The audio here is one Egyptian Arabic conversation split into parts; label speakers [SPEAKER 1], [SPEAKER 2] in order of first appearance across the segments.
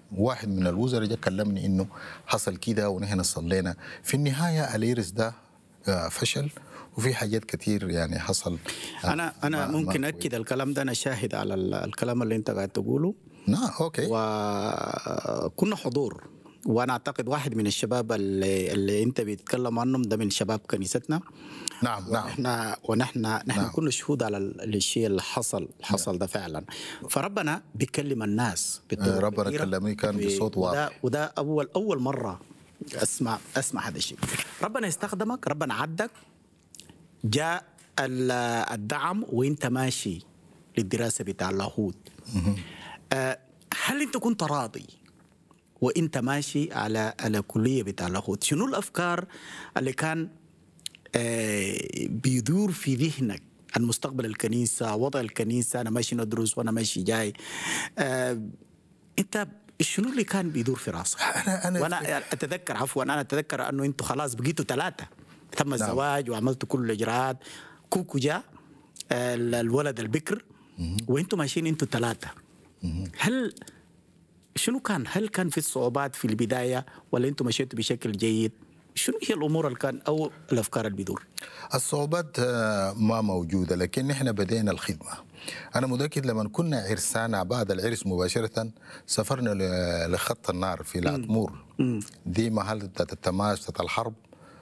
[SPEAKER 1] واحد من الوزراء جا كلمني انه حصل كده ونحن صلينا في النهايه اليرس ده آه، فشل وفي حاجات كتير يعني حصل آه،
[SPEAKER 2] انا انا
[SPEAKER 1] ما- ما
[SPEAKER 2] ممكن
[SPEAKER 1] كويس.
[SPEAKER 2] اكد الكلام ده انا شاهد على ال- الكلام اللي انت قاعد تقوله
[SPEAKER 1] نعم اوكي
[SPEAKER 2] وكنا حضور وانا اعتقد واحد من الشباب اللي, اللي انت بتتكلم عنهم ده من شباب كنيستنا
[SPEAKER 1] نعم نعم
[SPEAKER 2] احنا ونحن نحن
[SPEAKER 1] نعم.
[SPEAKER 2] كنا شهود على ال- الشيء اللي حصل حصل ده فعلا فربنا بيكلم الناس بطرق
[SPEAKER 1] آه، ربنا
[SPEAKER 2] كثيرة.
[SPEAKER 1] كلمني كان
[SPEAKER 2] و-
[SPEAKER 1] بصوت
[SPEAKER 2] وده,
[SPEAKER 1] واضح.
[SPEAKER 2] وده اول اول مره اسمع اسمع هذا الشيء ربنا يستخدمك ربنا عدك جاء ال- الدعم وانت ماشي للدراسه بتاع اللاهوت آه، هل انت كنت راضي وانت ماشي على على كليه بتاع اللاهوت شنو الافكار اللي كان آه، بيدور في ذهنك عن مستقبل الكنيسه وضع الكنيسه انا ماشي ندرس وانا ماشي جاي آه، انت شنو اللي كان بيدور في راسك؟
[SPEAKER 1] أنا- أنا
[SPEAKER 2] وانا اتذكر عفوا انا اتذكر انه انتم خلاص بقيتوا ثلاثه تم الزواج وعملتوا كل الاجراءات كوكو جاء ال- الولد البكر وانتم ماشيين انتم ثلاثه هل شنو كان؟ هل كان في صعوبات في البدايه ولا انتم مشيتوا بشكل جيد؟ شنو هي الامور اللي كان او الافكار اللي بيدور؟
[SPEAKER 1] الصعوبات آه، ما موجوده لكن نحن بدينا الخدمه انا متاكد لما كنا عرسانا بعد العرس مباشره سافرنا ل- لخط النار في العتمور دي محل بتاعت التماس بتاعت الحرب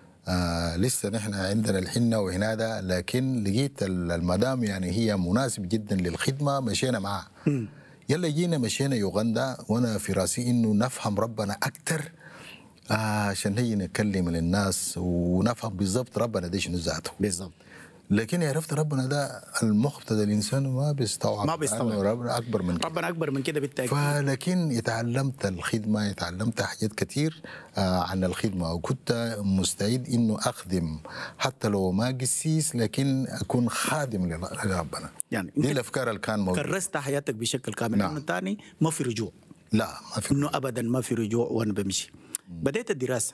[SPEAKER 1] آه لسه نحن عندنا الحنه وهنا ده لكن لقيت ال- المدام يعني هي مناسب جدا للخدمه مشينا معها يلا جينا مشينا يوغندا وانا في راسي انه نفهم ربنا اكثر آه عشان نيجي نكلم للناس ونفهم بالضبط ربنا ده شنو ذاته
[SPEAKER 2] بالضبط
[SPEAKER 1] لكن عرفت ربنا ده المخ بتاع الانسان ما بيستوعب
[SPEAKER 2] ما بيستوعب.
[SPEAKER 1] لأنه ربنا اكبر من كده
[SPEAKER 2] ربنا اكبر من كده بالتاكيد
[SPEAKER 1] فلكن اتعلمت الخدمه اتعلمت حاجات كتير آه عن الخدمه وكنت مستعد انه اخدم حتى لو ما قسيس لكن اكون خادم لل- لربنا
[SPEAKER 2] يعني
[SPEAKER 1] دي
[SPEAKER 2] انت
[SPEAKER 1] الافكار اللي كان موجود
[SPEAKER 2] كرست حياتك بشكل كامل
[SPEAKER 1] نعم.
[SPEAKER 2] نعم. تاني ما في رجوع
[SPEAKER 1] لا ما في
[SPEAKER 2] انه ابدا ما في رجوع وانا بمشي بديت الدراسه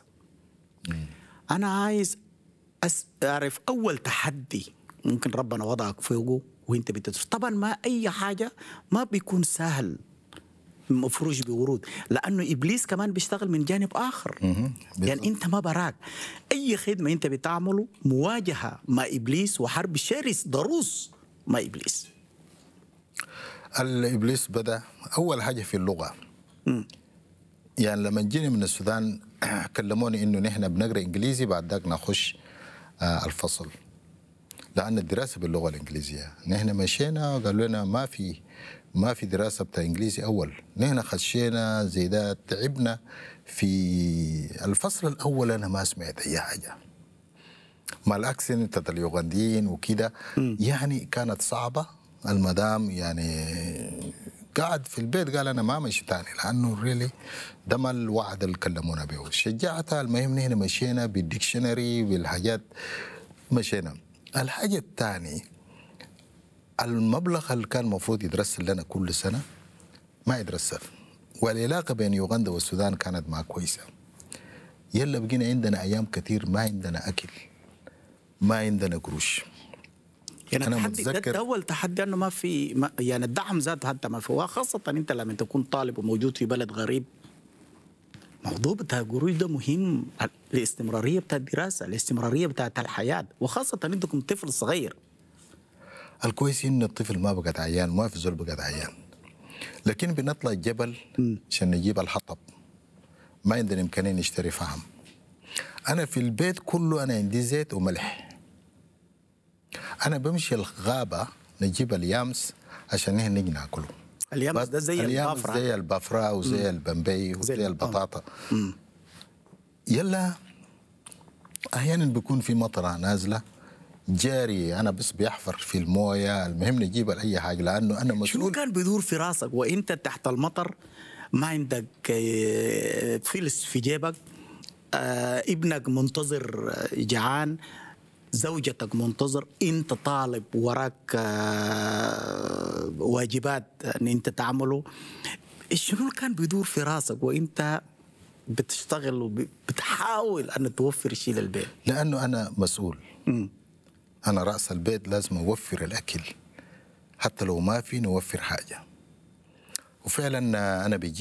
[SPEAKER 2] انا عايز أس... اعرف اول تحدي ممكن ربنا وضعك فوقه وانت بتدرس طبعا ما اي حاجه ما بيكون سهل مفروش بورود لانه ابليس كمان بيشتغل من جانب اخر يعني انت ما براك اي خدمه انت بتعمله مواجهه مع ابليس وحرب شرس ضروس مع ابليس
[SPEAKER 1] الابليس بدا اول حاجه في اللغه يعني لما جينا من السودان كلموني انه نحن بنقرا انجليزي بعد ذاك نخش آه الفصل لان الدراسه باللغه الانجليزيه نحن مشينا وقالوا لنا ما في ما في دراسه بتاع انجليزي اول نحن خشينا زي ده تعبنا في الفصل الاول انا ما سمعت اي حاجه مع الاكسنت بتاعت اليوغنديين وكده يعني كانت صعبه المدام يعني قاعد في البيت قال انا ما مشي تاني لانه ريلي ده ما الوعد اللي كلمونا به شجعتها المهم نحن مشينا بالديكشنري بالحاجات مشينا الحاجه الثانيه المبلغ اللي كان المفروض يترسل لنا كل سنه ما يترسل والعلاقه بين يوغندا والسودان كانت ما كويسه يلا بقينا عندنا ايام كثير ما عندنا اكل ما عندنا قروش
[SPEAKER 2] يعني
[SPEAKER 1] أنا
[SPEAKER 2] التحدي ده,
[SPEAKER 1] متذكر-
[SPEAKER 2] ده اول تحدي انه ما في ما يعني الدعم ذاته حتى ما في وخاصة انت لما تكون طالب وموجود في بلد غريب موضوع بتاع القروش ده مهم الاستمرارية بتاع الدراسة الاستمرارية بتاعت الحياة وخاصة انتكم طفل صغير
[SPEAKER 1] الكويس ان الطفل ما بقت عيان ما في زول بقت عيان لكن بنطلع الجبل عشان نجيب الحطب ما عندنا امكانيه نشتري فحم انا في البيت كله انا عندي زيت وملح انا بمشي الغابه نجيب اليامس عشان نحن نجي ناكله
[SPEAKER 2] اليامس
[SPEAKER 1] بس
[SPEAKER 2] ده زي
[SPEAKER 1] اليامس
[SPEAKER 2] البافرة
[SPEAKER 1] زي البافرا وزي البمبي وزي
[SPEAKER 2] زي
[SPEAKER 1] البطاطا يلا احيانا بيكون في مطره نازله جاري انا بس بيحفر في المويه المهم نجيب اي حاجه لانه انا
[SPEAKER 2] شنو
[SPEAKER 1] مسؤول
[SPEAKER 2] كان بيدور في راسك وانت تحت المطر ما عندك آه، فلس في جيبك آه، ابنك منتظر آه، جعان زوجتك منتظر انت طالب وراك آه، واجبات ان انت تعمله شنو اللي كان بيدور في راسك وانت بتشتغل وبتحاول ان توفر شيء للبيت
[SPEAKER 1] لانه انا مسؤول انا راس البيت لازم اوفر الاكل حتى لو ما في نوفر حاجه وفعلا انا بيجي